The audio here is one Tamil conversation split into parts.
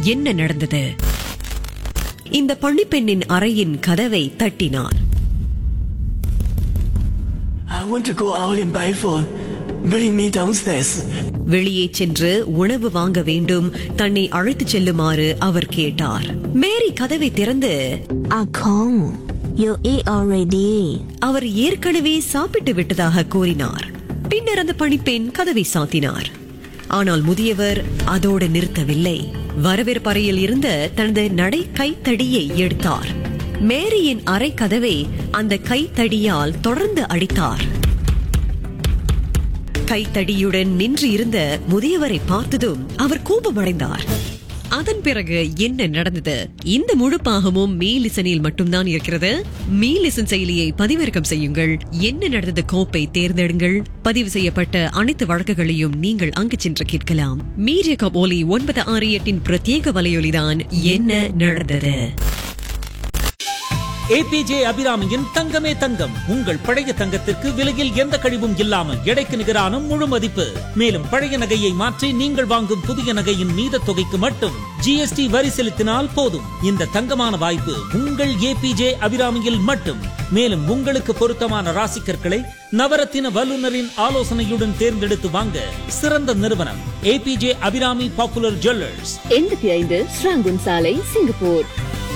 என்ன நடந்தது இந்த பணிப்பெண்ணின் அறையின் கதவை தட்டினார் I want to go out and buy food. Bring me downstairs. வெளியே சென்று உணவு வாங்க வேண்டும் தன்னை அழைத்துச் செல்லுமாறு அவர் கேட்டார் மேரி கதவை திறந்து Ah Kong, you eat already. அவர் ஏற்கனவே சாப்பிட்டு விட்டதாக கூறினார் பின்னர் அந்த பணிப்பெண் கதவை சாத்தினார் ஆனால் முதியவர் அதோடு நிறுத்தவில்லை வரவேற்பறையில் இருந்த தனது நடை கைத்தடியை எடுத்தார் மேரியின் அறை கதவை அந்த கைத்தடியால் தொடர்ந்து அடித்தார் கைத்தடியுடன் நின்று இருந்த முதியவரை பார்த்ததும் அவர் கோபமடைந்தார் அதன் பிறகு என்ன நடந்தது இந்த முழு பாகமும் மீலிசனில் மட்டும்தான் இருக்கிறது மீலிசன் செயலியை பதிவிறக்கம் செய்யுங்கள் என்ன நடந்தது கோப்பை தேர்ந்தெடுங்கள் பதிவு செய்யப்பட்ட அனைத்து வழக்குகளையும் நீங்கள் அங்கு சென்று கேட்கலாம் மீடிய கபோலி ஒன்பது ஆறு எட்டின் பிரத்யேக வலையொலிதான் என்ன நடந்தது ஏபிஜே அபிராமியின் தங்கமே தங்கம் உங்கள் பழைய தங்கத்திற்கு விலையில் எந்த கழிவும் இல்லாமல் எடைக்கு நிகரான முழு மதிப்பு மேலும் பழைய நகையை மாற்றி நீங்கள் வாங்கும் புதிய நகையின் மீத தொகைக்கு மட்டும் ஜிஎஸ்டி வரி செலுத்தினால் போதும் இந்த தங்கமான வாய்ப்பு உங்கள் ஏபிஜே அபிராமியில் மட்டும் மேலும் உங்களுக்கு பொருத்தமான ராசிக்கற்களை நவரத்தின வல்லுநரின் ஆலோசனையுடன் தேர்ந்தெடுத்து வாங்க சிறந்த நிறுவனம் ஏபிஜே அபிராமி பாப்புலர் ஜுவல்லர்ஸ் எண்பத்தி ஐந்து ஸ்ராங்குன் சாலை சிங்கப்பூர்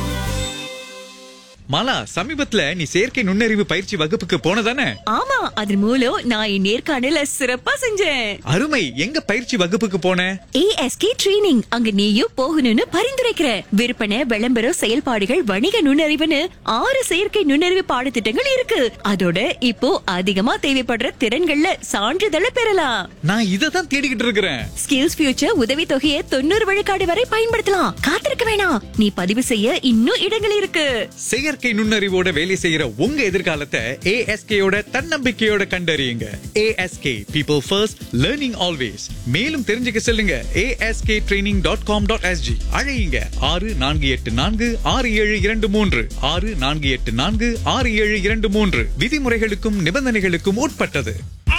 மாலா சமீபத்துல நீ செயற்கை நுண்ணறிவு பயிற்சி வகுப்புக்கு போனதானே ஆமா அது மூலம் நான் என் நேர்காணல சிறப்பா செஞ்சேன் அருமை எங்க பயிற்சி வகுப்புக்கு போன ஏஎஸ்கே ட்ரெய்னிங் அங்க நீயும் போகணும்னு பரிந்துரைக்கிற விற்பனை விளம்பரம் செயல்பாடுகள் வணிக நுண்ணறிவுன்னு ஆறு செயற்கை நுண்ணறிவு பாடத்திட்டங்கள் இருக்கு அதோட இப்போ அதிகமா தேவைப்படுற திறன்கள்ல சான்றிதழை பெறலாம் நான் இதை தான் தேடிக்கிட்டு இருக்கிறேன் ஸ்கில்ஸ் ஃபியூச்சர் உதவி தொகையை தொண்ணூறு விழுக்காடு வரை பயன்படுத்தலாம் காத்திருக்க வேணாம் நீ பதிவு செய்ய இன்னும் இடங்கள் இருக்கு செயற்கை நுண்ணறிவோட வேலை செய்யற உங்க எதிர்காலத்தை ஏஎஸ்கேயோட தன்னம்பிக்கையோட கண்டறியுங்க ASK people first learning always மேலும் தெரிஞ்சுக்க செல்லுங்க ASK training dot com dot SG அழையுங்க ஆறு நான்கு எட்டு நான்கு ஆறு ஏழு இரண்டு மூன்று ஆறு நான்கு எட்டு நான்கு ஆறு ஏழு இரண்டு மூன்று விதிமுறைகளுக்கும் நிபந்தனைகளுக்கும் உட்பட்டது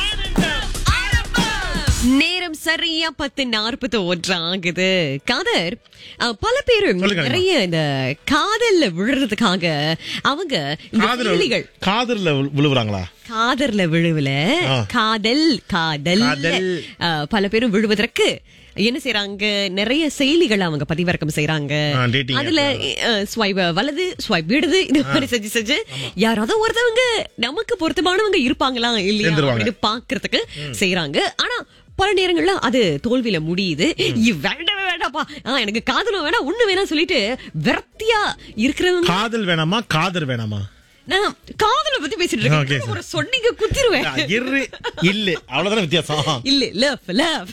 நேரம் சரியா பத்து நாற்பத்தி ஒன்று ஆகுது காதர் அஹ், பல பேரும் சொல்லுங்க. நிறைய இந்த காதல்ல விழுறதுக்காக அவங்க இந்த காதல செயலிகள் காதல்ல விழு- விழுவுறாங்களா காதர்ல விழுவுல ஆ. காதல் காதல் காதல். அஹ், பல பேரும் விழுவதற்கு என்ன செய்யறாங்க நிறைய செயலிகள் அவங்க பதிவிறக்கம் செய்யறாங்க ஆ, dating app. அதுல ஸ்வைப் வலது ஸ்வைப் விடுது இது மாதிரி செஞ்சு செஞ்சு யாராவது ஒருத்தவங்க நமக்கு பொருத்தமானவங்க இருப்பாங்களா இல்லையா சேர்ந்துருவாங்க. அப்படின்னு பாக்குறதுக்கு செய்யறாங்க ஆனா பல நேரங்கள்ல அது தோல்வியில முடியுது இ- வேண்டவே வேண்டாப்பா ஆ, எனக்கு காதலும் வேணாம் ஒண்ணு வேணாம் சொல்லிட்டு விரக்தியா இருக்கிறவங்க காதல் வேணாமா காதல் வேணாமா நான் காதலை பத்தி பேசிட்டு Okay, இருக்கேன் sir. ஒரு சொன்னீங்க குத்திருவேன் இரு இல்ல அவ்வளவுதானே வித்தியாசம் இல்ல லவ் லவ்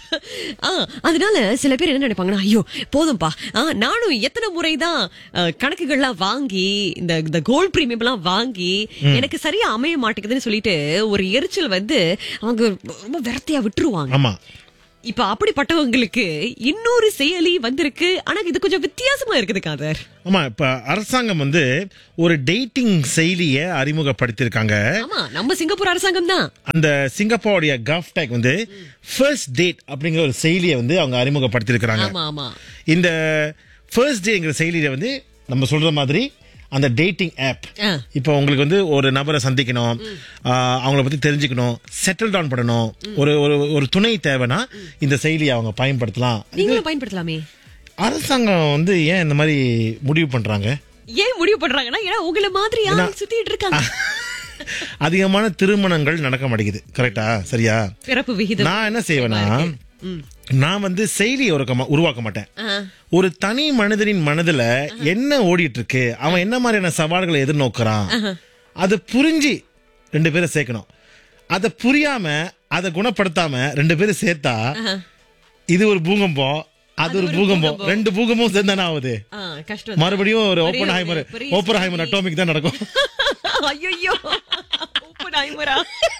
அதனால சில பேர் என்ன நினைப்பாங்கன்னா ஐயோ போதும்பா ஆ, நானும் எத்தனை முறைதான் அஹ், கணக்குகள்லாம் வாங்கி இந்த இந்த கோல்ட் பிரீமியம் எல்லாம் வாங்கி எனக்கு சரியா அமைய மாட்டேங்குதுன்னு சொல்லிட்டு ஒரு எரிச்சல் வந்து அவங்க ரொம்ப விரத்தியா விட்டுருவாங்க ஆமா இப்ப அப்படிப்பட்டவங்களுக்கு இன்னொரு செயலி வந்திருக்கு ஆனா இது கொஞ்சம் வித்தியாசமா இருக்குது காதர் ஆமா இப்ப அரசாங்கம் வந்து ஒரு டேட்டிங் செயலிய அறிமுகப்படுத்தியிருக்காங்க ஆமா நம்ம சிங்கப்பூர் அரசாங்கம் தான் அந்த சிங்கப்பூருடைய கவ்டெக் வந்து ஃபர்ஸ்ட் டேட் அப்படிங்கிற ஒரு செயலியை வந்து அவங்க அறிமுகப்படுத்தியிருக்கிறாங்க ஆமா ஆமா இந்த ஃபர்ஸ்ட் டேங்கிற செயலியில வந்து நம்ம சொல்ற மாதிரி அந்த டேட்டிங் ஆப் ஆ. இப்போ உங்களுக்கு வந்து ஒரு நபரை சந்திக்கணும் ஆஹ், அவங்கள பத்தி தெரிஞ்சுக்கணும் செட்டில் டவுன் பண்ணணும் ஒரு ஒரு ஒரு துணை தேவைன்னா இந்த செயலியை அவங்க பயன்படுத்தலாம் நீங்களும் பயன்படுத்தலாமே அரசாங்கம் வந்து ஏன் இந்த மாதிரி முடிவு பண்றாங்க ஏன் முடிவு பண்றாங்கன்னா ஏன்னா உங்களை மாதிரி யாரும் ஏன்னா- சுத்திட்டு இருக்காங்க அதிகமான திருமணங்கள் நடக்க மாட்டேங்குது கரெக்டா சரியா பிறப்பு விகிதம் நான் என்ன செய்வேன்னா நான் வந்து செயலியை ஒரு கமா- உருவாக்க மாட்டேன் ஆ. ஒரு தனி மனிதனின் மனதுல என்ன ஓடிட்டு இருக்கு அவன் என்ன மாதிரியான சவால்களை எதிர்நோக்குறான் அது புரிஞ்சு ரெண்டு பேரும் சேர்க்கணும் அதை புரியாம அதை குணப்படுத்தாம ரெண்டு பேரும் சேர்த்தா இது ஒரு பூகம்பம் அது ஒரு பூகம்பம் ரெண்டு பூகம்பம் சேர்ந்தானே ஆகுது ஆ, கஷ்டம் மறுபடியும் ஒரு பெரிய ஓப்பன் ஹைமர் ஒரு பெரிய ஓப்பன் ஹைமர் story. அட்டாமிக் தான் நடக்கும் ஐயோ ஓப்பன் ஆயிமரா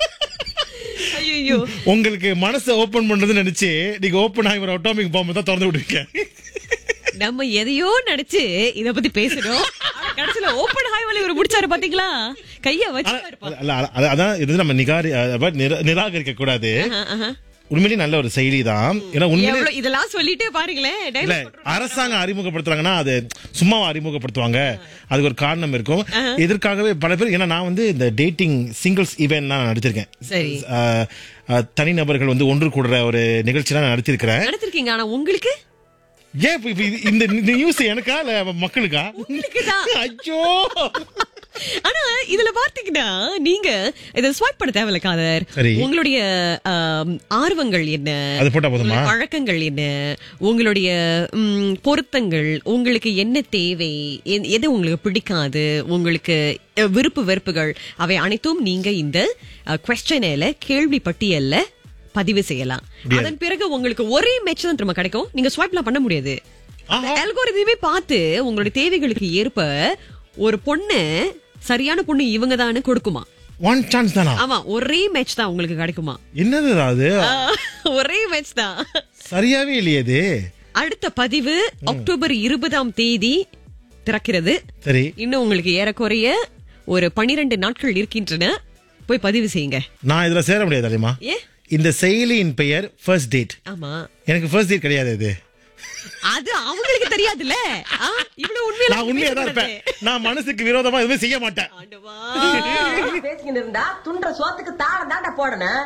ஐயோ உங்களுக்கு மனசை ஓபன் பண்றதுன்னு நினைச்சு நீங்க ஓப்பன் ஹைமர் அட்டாமிக் பாம்பு தான் திறந்து விட்டுருக்கீங்க நம்ம எதையோ நடிச்சு இத பத்தி பேசுறோம் ஆனா கடைசியில ஓப்பன் ஹைவலி ஒரு முடிச்சாரு பாத்தீங்களா கைய வச்சு அல்ல, அல்ல, அது- அதான் இது நம்ம நிகாரி அஹ், நிரா- நிராகரிக்க கூடாது உண்மையிலேயே நல்ல ஒரு செய்தி தான் ஏன்னா உண்மையிலே எவ்வளவு இதெல்லாம் சொல்லிட்டே பாருங்களேன் இல்ல dialogue போட்டுருவாங்க. அரசாங்கம் அறிமுகப்படுத்துறாங்கன்னா அது சும்மா அறிமுகப்படுத்துவாங்க அதுக்கு ஒரு காரணம் இருக்கும் இதற்காகவே பல பேர் ஏன்னா நான் வந்து இந்த டேட்டிங் சிங்கிள்ஸ் ஈவென்ட் நான் நடத்திருக்கேன் சரி. அஹ், அஹ், தனிநபர்கள் வந்து ஒன்று கூடுற ஒரு நிகழ்ச்சி நான் நடத்திருக்கிறேன் நடத்திருக்கீங்க ஆனா உங்களுக்கு ஏன் இப்ப- இப்ப இது- இந்த நியூஸ் எனக்கா இல்ல மக்களுக்கா உங்களுக்குதான். ஐயோ ஆனா இதுல பார்த்தீங்கன்னா நீங்க இத ஸ்வைப் பண்ண தேவையில்ல காதர் சரி. உங்களுடைய ஆம், ஆர்வங்கள் என்ன அது போட்டா போதுமா? உங்களுடைய பழக்கங்கள் என்ன உங்களுடைய ம், பொருத்தங்கள் உங்களுக்கு என்ன தேவை எ- எது உங்களுக்கு பிடிக்காது உங்களுக்கு அ, விருப்பு வெறுப்புகள் அவை அனைத்தும் நீங்க இந்த கொஸ்டினில கேள்வி பட்டியல்ல பதிவு செய்யலாம் அதன் பிறகு உங்களுக்கு ஒரே மேட்ச் தான் திரும்ப கிடைக்கும் நீங்க ஸ்வைப்லாம் பண்ண முடியாது அல்கோரிதமே பார்த்து உங்களுடைய தேவைகளுக்கு ஏற்ப ஒரு பொண்ணு சரியான பொண்ணு இவங்க தான் கொடுக்குமா ஒன் சான்ஸ் தானா ஆமா ஒரே மேட்ச் தான் உங்களுக்கு கிடைக்குமா என்னது அது ஆ, ஒரே மேட்ச் தான் சரியாவே இல்லையே இது அடுத்த பதிவு அக்டோபர் இருபதாம் தேதி திறக்கிறது சரி இன்னும் உங்களுக்கு ஏறக்குறைய ஒரு பனிரெண்டு நாட்கள் இருக்கின்றன போய் பதிவு செய்யுங்க நான் இதுல சேர முடியாது தெரியுமா ஏ இந்த செயலியின் பெயர் ஃபர்ஸ்ட் டேட் ஆமா எனக்கு ஃபர்ஸ்ட் டேட் கிடையாது இது அது அவங்களுக்கு தெரியாதுல்ல ஆ, இவ்வளவு உண்மையில நான் உண்மையா தான் இருப்பேன் நான் மனசுக்கு விரோதமா எதுவுமே செய்ய மாட்டேன் ஆண்டவா. பேசிக்கிட்டு இருந்தா துண்ட சோத்துக்கு தாளம் தாண்டா போடணும்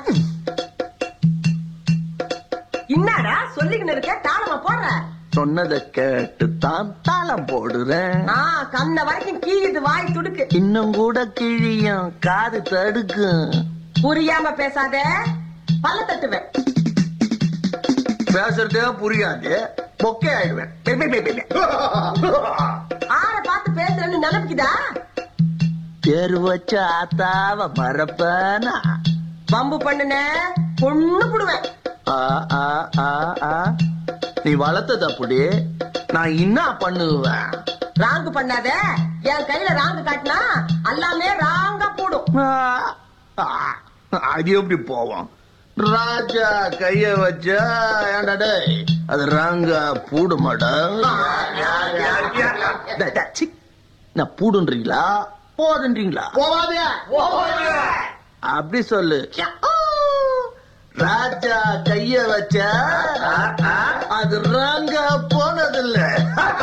என்னடா சொல்லிக்கின்னு இருக்க தாளமா போடுற சொன்னதை கேட்டு தான் தாளம் போடுறேன் ஆ கண்ண வரைக்கும் கீழிது வாய் துடுக்கு இன்னும் கூட கிழியும் காது தடுக்கும் புரியாம பேசாத பல்ல தட்டுவேன் பேசுறதே புரியாது பொக்கே ஆயிடுவேன் பெ, பெ, பெ, பெ, பெ. ஆள பார்த்து பேசுறேன்னு நினைப்புக்குதா பேரு வச்ச ஆத்தாவ மறப்பனா வம்பு பண்ணுன பொண்ணு புடுவேன் ஆ, ஆ, ஆ, ஆ. நீ வளர்த்தது அப்படி நான் என்ன பண்ணுவேன் ராங்கு பண்ணாத என் கையில ராங்கு காட்டினா எல்லாமே ராங்கா போடும் ஆ, ஆ. அது எப்படி போவோம் ராஜா கைய வச்சா ஏன்டா டேய் அது ராங்கா பூடுமாடா டேய், டேய், சீ. நான் பூடுன்றீங்களா போதுன்றீங்களா அப்படி சொல்லு ராஜா கைய வச்சா அது ராங்கா போனதில்லை